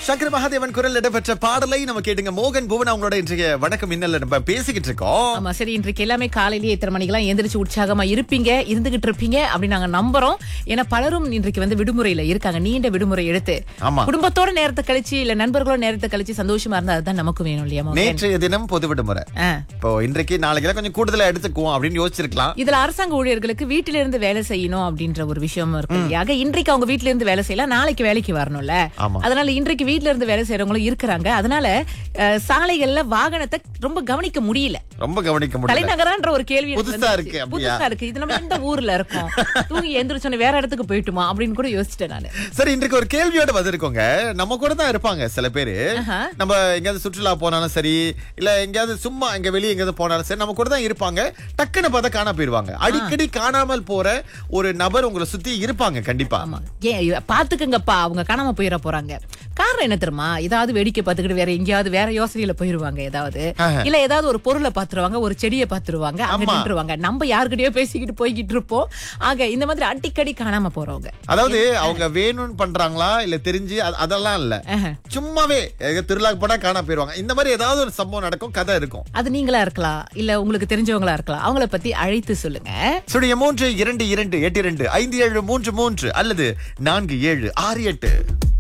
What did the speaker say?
சங்கர மகாதேவன் குரல் இடம்பெற்ற பாடலை நம்ம கேட்டுங்க மோகன் புவன் அவங்களோட இன்றைய வணக்கம் மின்னல்ல நம்ம பேசிக்கிட்டு இருக்கோம் ஆமா சரி இன்றைக்கு எல்லாமே காலையிலேயே இத்தனை மணிக்கெல்லாம் எந்திரிச்சு உற்சாகமா இருப்பீங்க இருந்துகிட்டு இருப்பீங்க அப்படின்னு நாங்க நம்புறோம் ஏன்னா பலரும் இன்றைக்கு வந்து விடுமுறையில இருக்காங்க நீண்ட விடுமுறை எடுத்து ஆமா. குடும்பத்தோட நேரத்தை கழிச்சு இல்ல நண்பர்களோட நேரத்தை கழிச்சு சந்தோஷமா இருந்தா அதுதான் நமக்கு வேணும் இல்லையா மோகன்? நேற்றைய தினம் பொது விடுமுறை ஆ. இப்போ இன்றைக்கு நாளைக்கு கொஞ்சம் கூடுதலா எடுத்துக்குவோம் அப்படின்னு யோசிச்சிருக்கலாம் இதுல அரசாங்க ஊழியர்களுக்கு வீட்டில இருந்து வேலை செய்யணும் அப்படின்ற ஒரு விஷயம் இருக்கு இல்லையா ஆக இன்றைக்கு அவங்க வீட்ல இருந்து வேலை செய்யலாம் நாளைக்கு வேலைக்கு வரணும்ல ஆமா. அதனால இன்றைக்கு வீட்ல இருந்து வேலை செய்யறவங்களும் இருக்கிறாங்க அதனால அஹ், சாலைகள்ல வாகனத்தை ரொம்ப கவனிக்க முடியல ரொம்ப கவனிக்க முடியல தலைநகரான்ற ஒரு கேள்வி எனக்கு புதுசா வந்துச்சு. இருக்கு, அப்படியா? புதுசா இருக்கு இது நம்ம எந்த ஊர்ல இருக்கோம் தூங்கி எந்திரிச்சோன்னு வேற இடத்துக்கு போயிட்டுமா அப்படின்னு கூட யோசிச்சிட்டேன் நானு சரி இன்றைக்கு ஒரு கேள்வியோட வந்திருக்கோங்க நம்ம கூட தான் இருப்பாங்க சில பேரு ஆஹா. நம்ம எங்கேயாவது சுற்றுலா போனாலும் சரி இல்ல எங்கேயாவது சும்மா எங்க வெளியே எங்கேயாவது போனாலும் சரி நம்ம கூட தான் இருப்பாங்க டக்குன்னு பார்த்தா காணா போயிருவாங்க அடிக்கடி காணாமல் போற ஒரு நபர் உங்களை சுத்தி இருப்பாங்க கண்டிப்பா ஆமா ஏன் இவ- பாத்துக்கங்கப்பா அவங்க காணாம போயிட போறாங்க காரணம் என்ன தெரியுமா ஏதாவது வேடிக்கை பார்த்துக்கிட்டு வேற எங்கேயாவது வேற யோசனையில போயிருவாங்க ஏதாவது ஆஹா. இல்ல ஏதாவது ஒரு பொருளை பாத்துருவாங்க ஒரு செடியை பாத்துருவாங்க அங்க ஆமா. நின்றுவாங்க நம்ம யாருக்கிட்டயோ பேசிக்கிட்டு போய்கிட்டு இருப்போம் ஆக இந்த மாதிரி அடிக்கடி காணாம போறவங்க அதாவது அவங்க வேணும்னு பண்றாங்களா இல்ல தெரிஞ்சு அ- அதெல்லாம் இல்ல ஆஹா. சும்மாவே எங்க திருவிழாக்கு போனா காணா போயிருவாங்க இந்த மாதிரி ஏதாவது ஒரு சம்பவம் நடக்கும் கதை இருக்கும் அது நீங்களா இருக்கலாம் இல்ல உங்களுக்கு தெரிஞ்சவங்களா இருக்கலாம் அவங்கள பத்தி அழைத்து சொல்லுங்க சுழிய மூன்று இரண்டு இரண்டு எட்டு இரண்டு ஐந்து ஏழு மூன்று மூன்று அல்லது நான்கு ஏழு ஆறு எட்டு